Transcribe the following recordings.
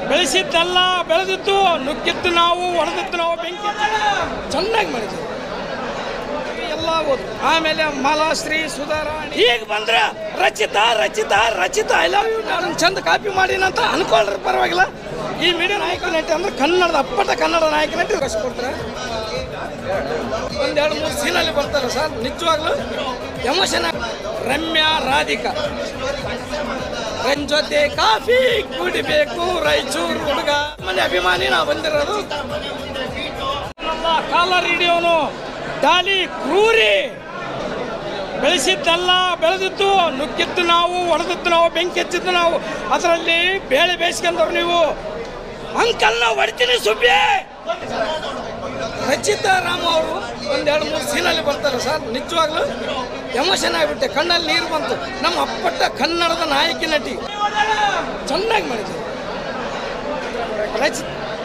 ಬೆಳೆಸಿದ್ದಲ್ಲ ಬೆಳೆದಿದ್ದು ನುಗ್ಗಿದ್ದು ನಾವು ಹೊಡೆದಿದ್ದು ನಾವು ಬೆಂಕಿ ಚೆನ್ನಾಗಿ ಮಾಡಿದ್ವಿ ಎಲ್ಲ ಓದು ಆಮೇಲೆ ಮಾಲಾಶ್ರೀ ಸುಧಾರಾಣಿ ಈಗ ಬಂದ್ರೆ ರಚಿತ ರಚಿತ ರಚಿತ ಐ ಲವ್ ಯು ನಾನು ಚಂದ ಕಾಪಿ ಮಾಡಿನಂತ ಅನ್ಕೊಳ್ರಿ ಪರವಾಗಿಲ್ಲ ಈ ಮೀಡಿಯಾ ನಾಯಕ ನಟಿ ಅಂದ್ರೆ ಕನ್ನಡದ ಅಪ್ಪಟ ಕನ್ನಡ ನಾಯಕ ನಟಿ ರಸ್ ಕೊಡ್ತಾರೆ ಒಂದೆರಡು ಮೂರು ಸೀನಲ್ಲಿ ಬರ್ತಾರೆ ಸರ್ ನಿಜವಾಗ್ಲೂ ಎಮೋಷನ್ ರಮ್ಯಾ ರಾಧಿಕಾ ರನ್ ಜೊತೆ ಕಾಫಿ ಕುಡಿಬೇಕು ರಾಯಚೂರು ಹುಡುಗ ಮನೆ ಅಭಿಮಾನಿ ನಾವು ಬಂದಿರೋದು ನಮ್ಮ ಕಾಲರ್ ಹಿಡಿಯೋನು ಡಾಲಿ ಕ್ರೂರಿ ಬೆಳೆಸಿದ್ದಲ್ಲ ಬೆಳೆದಿದ್ದು ನುಗ್ಗಿದ್ದು ನಾವು ಹೊಡೆದಿದ್ದು ನಾವು ಬೆಂಕಿ ಹಚ್ಚಿದ್ದು ನಾವು ಅದರಲ್ಲಿ ಬೇಳೆ ಬೇಯಿಸ್ಕೊಂಡವ್ರು ನೀವು ಅಂಕಲ್ ನಾವು ಹೊಡಿತೀನಿ ಸುಬ್ಬಿ ರಚಿತಾ ರಾಮ್ ಅವರು ಒಂದೆರಡು ಮೂರು ಸೀನಲ್ಲಿ ಬರ್ತಾರೆ ಸರ್ ನಿಜವಾಗ್ಲೂ ಎಮೋಷನ್ ಆಗಿಬಿಟ್ಟೆ ಕಣ್ಣಲ್ಲಿ ನೀರು ಬಂತು ನಮ್ಮ ಅಪ್ಪಟ್ಟ ಕನ್ನಡದ ನಾಯಕಿ ನಟಿ ಚೆನ್ನಾಗಿ ಮಾಡಿದ್ರು ರಚಿ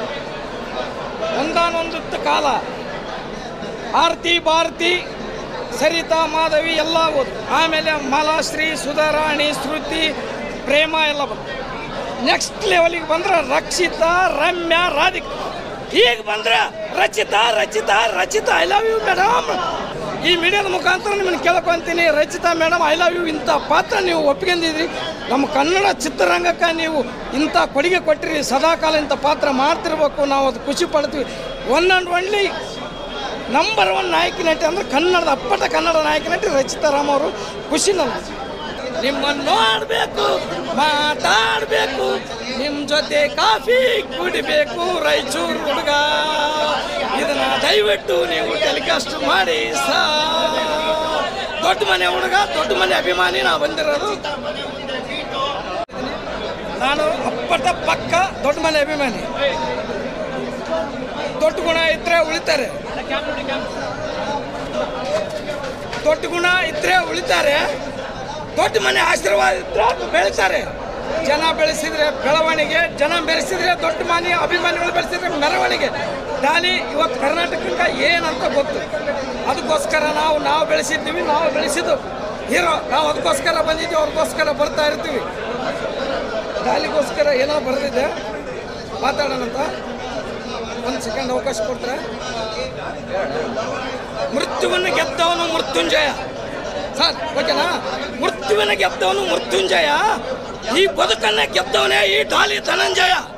ಒಂದಾನೊಂದು ಕಾಲ ಆರತಿ ಭಾರತಿ ಸರಿತಾ ಮಾಧವಿ ಎಲ್ಲ ಓದು ಆಮೇಲೆ ಮಾಲಾಶ್ರೀ ಸುಧಾರಾಣಿ ಶ್ರುತಿ ಪ್ರೇಮ ಎಲ್ಲ ಬಂತು ನೆಕ್ಸ್ಟ್ ಲೆವೆಲಿಗೆ ಬಂದ್ರೆ ರಕ್ಷಿತಾ ರಮ್ಯಾ ರಾಧಿಕಾ ಈಗ ಬಂದ್ರೆ Rachita Rachita Rachita I love you madam ಈ ಮೀಡಿಯಾದ ಮುಖಾಂತರ ನಿಮ್ಮನ್ನು ಕೇಳ್ಕೊಂತೀನಿ Rachita madam I love you ಇಂಥ ಪಾತ್ರ ನೀವು ಒಪ್ಕೊಂಡಿದ್ರಿ ನಮ್ಮ ಕನ್ನಡ ಚಿತ್ರರಂಗಕ್ಕೆ ನೀವು ಇಂಥ ಕೊಡುಗೆ ಕೊಟ್ಟಿರಿ ಸದಾಕಾಲ ಇಂಥ ಪಾತ್ರ ಮಾಡ್ತಿರ್ಬೇಕು ನಾವು ಅದು ಖುಷಿ ಪಡ್ತೀವಿ one and only number one ನಾಯಕಿ ನಟಿ ಅಂದ್ರೆ ಕನ್ನಡದ ಅಪ್ಪಟ ಕನ್ನಡ ನಾಯಕಿ ನಟಿ ರಚಿತಾ ರಾಮ್ ಅವರು ಖುಷಿ ನನಗೆ ನಿಮ್ಮನ್ನು ನೋಡಬೇಕು ಮಾತಾಡಬೇಕು ನಿಮ್ಮ ಜೊತೆ ಕಾಫಿ ಕುಡಿಬೇಕು ರಾಯಚೂರು ಹುಡುಗ ಇದನ್ನ ದಯವಿಟ್ಟು ನೀವು ಟೆಲಿಕಾಸ್ಟ್ ಮಾಡಿ ಸಾ ದೊಡ್ಡ ಮನೆ ಹುಡುಗ ದೊಡ್ಡ ಮನೆ ಅಭಿಮಾನಿ ನಾವು ಬಂದಿರೋದು ನಾನು ಅಪ್ಪಟ ಪಕ್ಕ ದೊಡ್ಡ ಮನೆ ಅಭಿಮಾನಿ ದೊಡ್ಡ ಗುಣ ಇದ್ರೆ ಉಳಿತಾರೆ ದೊಡ್ಡ ಗುಣ ಇದ್ರೆ ಉಳಿತಾರೆ ದೊಡ್ಡ ಮನೆ ಆಶೀರ್ವಾದ ಇದ್ರೆ ಬೆಳಿತಾರೆ ಜನ ಬೆಳೆಸಿದ್ರೆ ಬೆಳವಣಿಗೆ ಜನ ಬೆಳೆಸಿದ್ರೆ ದೊಡ್ಡ ಮಾನಿ ಅಭಿಮಾನಿಗಳು ಬೆಳೆಸಿದ್ರೆ ಮೆರವಣಿಗೆ ಡಾಲಿ ಇವತ್ತು ಕರ್ನಾಟಕಕ್ಕೆ ಏನಂತ ಗೊತ್ತು ಅದಕ್ಕೋಸ್ಕರ ನಾವು ನಾವು ಬೆಳೆಸಿದ್ದೀವಿ ನಾವು ಬೆಳೆಸಿದ್ದು ಹೀರೋ ನಾವು ಅದಕ್ಕೋಸ್ಕರ ಬಂದಿದ್ದೀವಿ ಅವ್ರಿಗೋಸ್ಕರ ಬರ್ತಾ ಇರ್ತೀವಿ ಡಾಲಿಗೋಸ್ಕರ ಏನೋ ಬರೆದಿದ್ದೆ ಮಾತಾಡೋಣಂತ ಒಂದು ಸೆಕೆಂಡ್ ಅವಕಾಶ ಕೊಡ್ತಾರೆ ಮೃತ್ಯುವನ್ನು ಗೆದ್ದವನು ಮೃತ್ಯುಂಜಯ ಸರ್ ಓಕೆನಾ ಮೃತ್ಯುವಿನ ಗೆದ್ದವನು ಮೃತ್ಯುಂಜಯ ಈ ಬದುಕನ್ನ ಗೆದ್ದವನೇ ಈ ಡಾಲಿ ಧನಂಜಯ